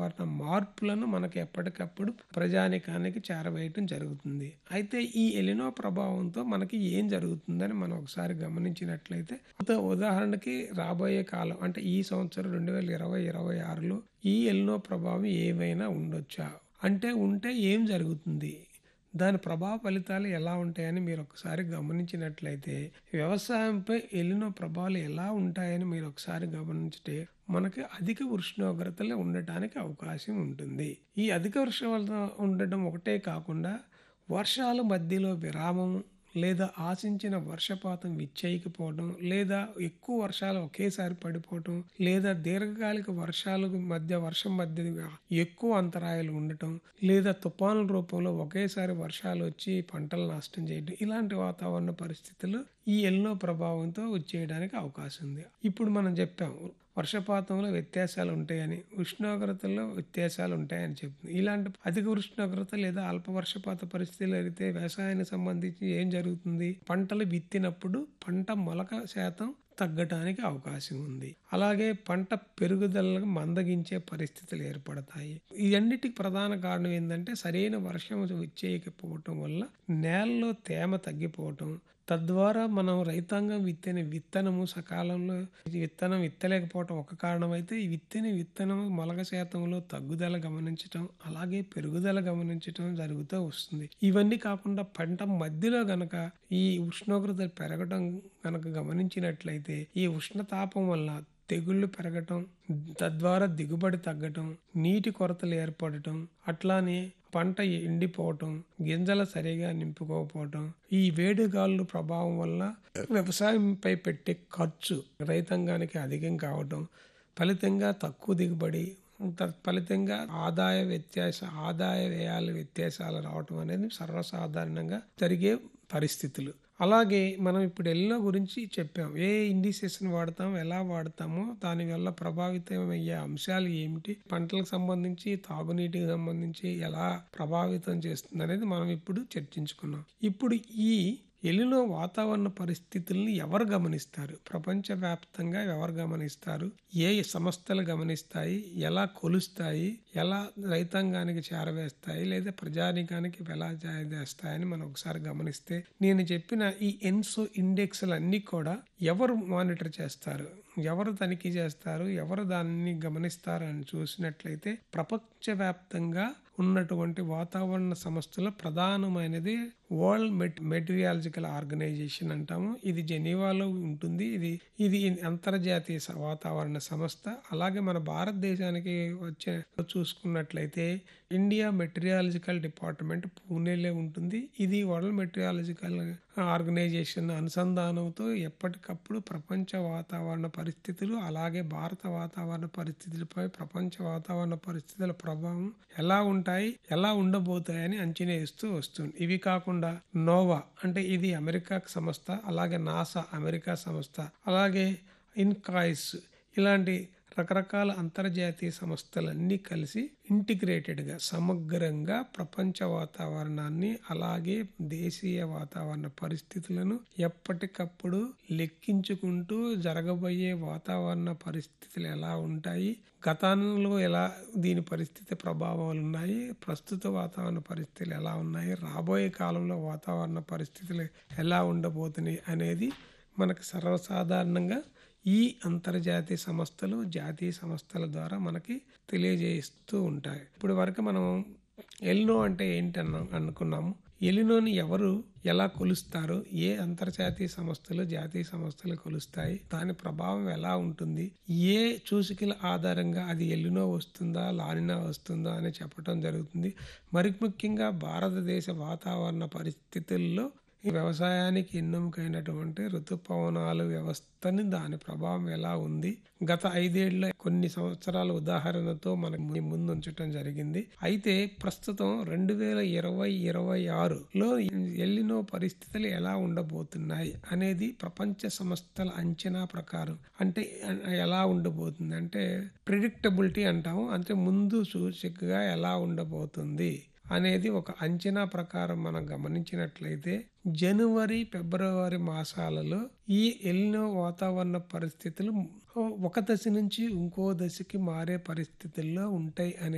వాతావరణ మార్పులను మనకు ఎప్పటికప్పుడు ప్రజానికానికి చేరవేయటం జరుగుతుంది అయితే ఈ ఎలినో ప్రభావంతో మనకి ఏం జరుగుతుందని మనం ఒకసారి గమనించినట్లయితే ఉదా- ఉదాహరణకి రాబోయే కాలం అంటే ఈ సంవత్సరం రెండు వేల ఇరవై ఇరవై ఆరులో ఈ ఎలినో ప్రభావం ఏమైనా ఉండొచ్చా అంటే ఉంటే ఏం జరుగుతుంది దాని ప్రభావ ఫలితాలు ఎలా ఉంటాయని మీరు ఒకసారి గమనించినట్లయితే వ్యవసాయంపై ఎలినో ప్రభావాలు ఎలా ఉంటాయని మీరు ఒకసారి గమనించితే మనకి అధిక ఉష్ణోగ్రతలు ఉండటానికి అవకాశం ఉంటుంది ఈ అధిక ఉష్ణోగ్రత ఉండటం ఒకటే కాకుండా వర్షాల మధ్యలో విరామం లేదా ఆశించిన వర్షపాతం విచ్చేయకపోవడం లేదా ఎక్కువ వర్షాలు ఒకేసారి పడిపోవటం లేదా దీర్ఘకాలిక వర్షాలకు మధ్య వర్షం మధ్య ఎక్కువ అంతరాయాలు ఉండటం లేదా తుఫానుల రూపంలో ఒకేసారి వర్షాలు వచ్చి పంటలు నష్టం చేయడం ఇలాంటి వాతావరణ పరిస్థితులు ఈ ఎల్నో ప్రభావంతో వచ్చేయడానికి అవకాశం ఉంది ఇప్పుడు మనం చెప్పాం వర్షపాతంలో వ్యత్యాసాలు ఉంటాయని ఉష్ణోగ్రతల్లో వ్యత్యాసాలు ఉంటాయని చెప్తుంది ఇలాంటి అధిక ఉష్ణోగ్రత లేదా అల్ప వర్షపాత పరిస్థితులు అయితే వ్యవసాయానికి సంబంధించి ఏం జరుగుతుంది పంటలు విత్తినప్పుడు పంట మొలక శాతం తగ్గటానికి అవకాశం ఉంది అలాగే పంట పెరుగుదలకు మందగించే పరిస్థితులు ఏర్పడతాయి ఇవన్నిటికి ప్రధాన కారణం ఏంటంటే సరైన వర్షం వచ్చేయకపోవటం వల్ల నేలలో తేమ తగ్గిపోవటం తద్వారా మనం రైతాంగం విత్తిన విత్తనము సకాలంలో ఈ విత్తనం విత్తలేకపోవటం ఒక కారణం అయితే ఈ విత్తిన విత్తనం మొలక శాతంలో తగ్గుదల గమనించటం అలాగే పెరుగుదల గమనించటం జరుగుతూ వస్తుంది ఇవన్నీ కాకుండా పంట మధ్యలో గనక ఈ ఉష్ణోగ్రత పెరగటం గనక గమనించినట్లయితే ఈ ఉష్ణతాపం వల్ల తెగుళ్ళు పెరగటం తద్వారా దిగుబడి తగ్గటం నీటి కొరతలు ఏర్పడటం అట్లానే పంట ఎండిపోవటం గింజలు సరిగా నింపుకోకపోవటం ఈ వేడిగాళ్ళు ప్రభావం వల్ల వ్యవసాయంపై పెట్టే ఖర్చు రైతాంగానికి అధికం కావటం ఫలితంగా తక్కువ దిగుబడి ఫలితంగా ఆదాయ వ్యత్యాస ఆదాయ వ్యయాల వ్యత్యాసాలు రావటం అనేది సర్వసాధారణంగా జరిగే పరిస్థితులు అలాగే మనం ఇప్పుడు ఎల్లో గురించి చెప్పాం ఏ ఇండిసెస్ని వాడతాం ఎలా వాడతామో దానివల్ల ప్రభావితం అయ్యే అంశాలు ఏమిటి పంటలకు సంబంధించి తాగునీటికి సంబంధించి ఎలా ప్రభావితం చేస్తుంది అనేది మనం ఇప్పుడు చర్చించుకున్నాం ఇప్పుడు ఈ ఎలినో వాతావరణ పరిస్థితుల్ని ఎవరు గమనిస్తారు ప్రపంచవ్యాప్తంగా ఎవరు గమనిస్తారు ఏ సంస్థలు గమనిస్తాయి ఎలా కొలుస్తాయి ఎలా రైతాంగానికి చేరవేస్తాయి లేదా ప్రజానికానికి ఎలా చేస్తాయని మనం ఒకసారి గమనిస్తే నేను చెప్పిన ఈ ఎన్సో ఇండెక్స్లు అన్నీ కూడా ఎవరు మానిటర్ చేస్తారు ఎవరు తనిఖీ చేస్తారు ఎవరు దాన్ని గమనిస్తారు అని చూసినట్లయితే ప్రపంచవ్యాప్తంగా ఉన్నటువంటి వాతావరణ సంస్థల ప్రధానమైనది వరల్డ్ మెట్ మెటీరియాలజికల్ ఆర్గనైజేషన్ అంటాము ఇది జెనీవాలో ఉంటుంది ఇది ఇది అంతర్జాతీయ స- వాతావరణ సంస్థ అలాగే మన భారతదేశానికి వచ్చే చూసుకున్నట్లయితే ఇండియా మెటీరియాలజికల్ డిపార్ట్మెంట్ పూణేలో ఉంటుంది ఇది వరల్డ్ మెటీరియాలజికల్ ఆర్గనైజేషన్ అనుసంధానంతో ఎప్పటికప్పుడు ప్రపంచ వాతావరణ పరిస్థితులు అలాగే భారత వాతావరణ పరిస్థితులపై ప్రపంచ వాతావరణ పరిస్థితుల ప్రభావం ఎలా ఉంటాయి ఎలా ఉండబోతాయని అంచనా వేస్తూ వస్తుంది ఇవి కాకుండా నోవా అంటే ఇది అమెరికా సంస్థ అలాగే నాసా అమెరికా సంస్థ అలాగే ఇన్కాయిస్ ఇలాంటి రకరకాల అంతర్జాతీయ సంస్థలన్నీ కలిసి ఇంటిగ్రేటెడ్గా సమగ్రంగా ప్రపంచ వాతావరణాన్ని అలాగే దేశీయ వాతావరణ పరిస్థితులను ఎప్పటికప్పుడు లెక్కించుకుంటూ జరగబోయే వాతావరణ పరిస్థితులు ఎలా ఉంటాయి గతంలో ఎలా దీని పరిస్థితి ప్రభావాలు ఉన్నాయి ప్రస్తుత వాతావరణ పరిస్థితులు ఎలా ఉన్నాయి రాబోయే కాలంలో వాతావరణ పరిస్థితులు ఎలా ఉండబోతున్నాయి అనేది మనకు సర్వసాధారణంగా ఈ అంతర్జాతీయ సంస్థలు జాతీయ సంస్థల ద్వారా మనకి తెలియజేస్తూ ఉంటాయి ఇప్పుడు వరకు మనం ఎల్నో అంటే ఏంటి అన్న అనుకున్నాము ఎలినోని ఎవరు ఎలా కొలుస్తారు ఏ అంతర్జాతీయ సంస్థలు జాతీయ సంస్థలు కొలుస్తాయి దాని ప్రభావం ఎలా ఉంటుంది ఏ సూచికల ఆధారంగా అది ఎల్లినో వస్తుందా లానినా వస్తుందా అని చెప్పడం జరుగుతుంది మరి ముఖ్యంగా భారతదేశ వాతావరణ పరిస్థితుల్లో ఈ వ్యవసాయానికి ఎన్నుకైనటువంటి ఋతుపవనాలు వ్యవస్థని దాని ప్రభావం ఎలా ఉంది గత ఐదేళ్ల కొన్ని సంవత్సరాల ఉదాహరణతో మనకు మీ ముందు ఉంచడం జరిగింది అయితే ప్రస్తుతం రెండు వేల ఇరవై ఇరవై ఆరులో ఎల్లినో పరిస్థితులు ఎలా ఉండబోతున్నాయి అనేది ప్రపంచ సంస్థల అంచనా ప్రకారం అంటే ఎలా ఉండబోతుంది అంటే ప్రిడిక్టబిలిటీ అంటాము అంటే ముందు సూచికగా ఎలా ఉండబోతుంది అనేది ఒక అంచనా ప్రకారం మనం గమనించినట్లయితే జనవరి ఫిబ్రవరి మాసాలలో ఈ ఎల్నో వాతావరణ పరిస్థితులు ఒక దశ నుంచి ఇంకో దశకి మారే పరిస్థితుల్లో ఉంటాయి అనే